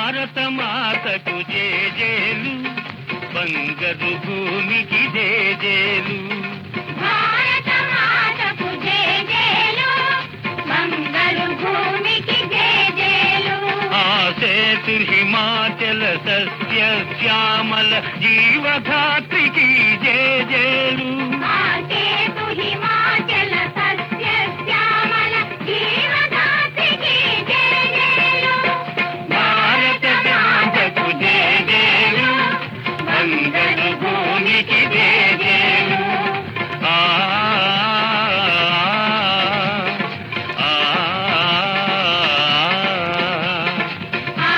భారత మాతకు జేజేలు బంగరు భూమికి జేజేలు భారత మాతకు జేజేలు మంగళ భూమికి జేజేలు ఆ సేతు హిమాచల సస్య శ్యామల జీవధాత్రికి జేజేలు ఆ సేతు హిమాచల సస్య శ్యామల జీవదాత్రికి జేజేలు భారత మాతకు జేజేలు బంగరు భూమికి జేజేలు ఆ ఆ, ఆ.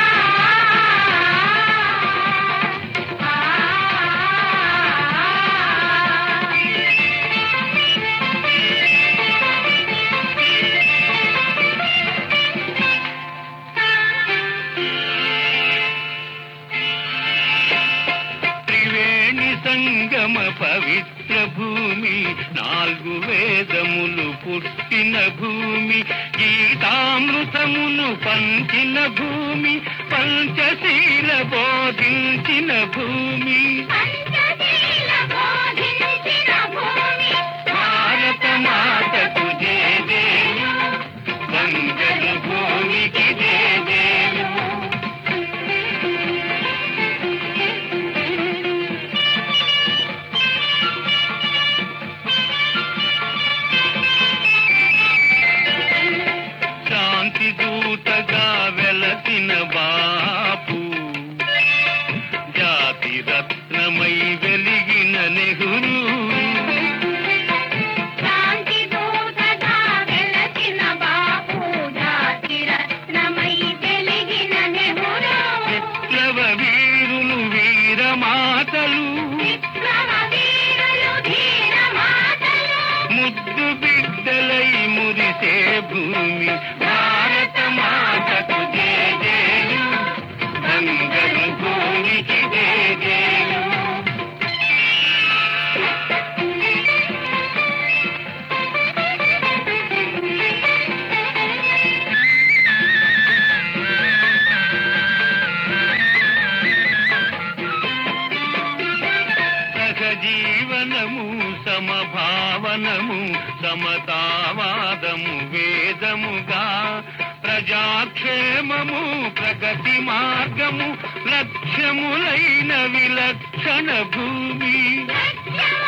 త్రివేణి సంగమ పవిత్ర భూమి నాలుగు వేదములు పుట్టిన భూమి గీతామృతమును పంచిన భూమి పంచశీల బోధించిన భూమి పంచశీల బోధించిన భూమి భారత మాతకు జేజేలు బంగరు భూమికి జేజేలు శాంతి దూతగా వెలసిన బాపు జాతి రత్నమై వెలిగిన నెహ్రూ శాంతి దూతగా వెలసిన బాపు జాతి రత్నమై వెలిగిన నెహ్రూ విప్లవ వీరులు వీరమాతలు విక్రమ వీరులు ధీర మాతలు ముద్దు బిడ్డలై మురిసే భూమి భారత మాతకు జేజేలు బంగరు భూమికి జేజేలు సహజీవనము సమభావనము సమతావాదము వేదముగా ప్రజాక్షేమము ప్రగతి మార్గము లక్ష్యములైన విలక్షణ భూమి లక్ష్యము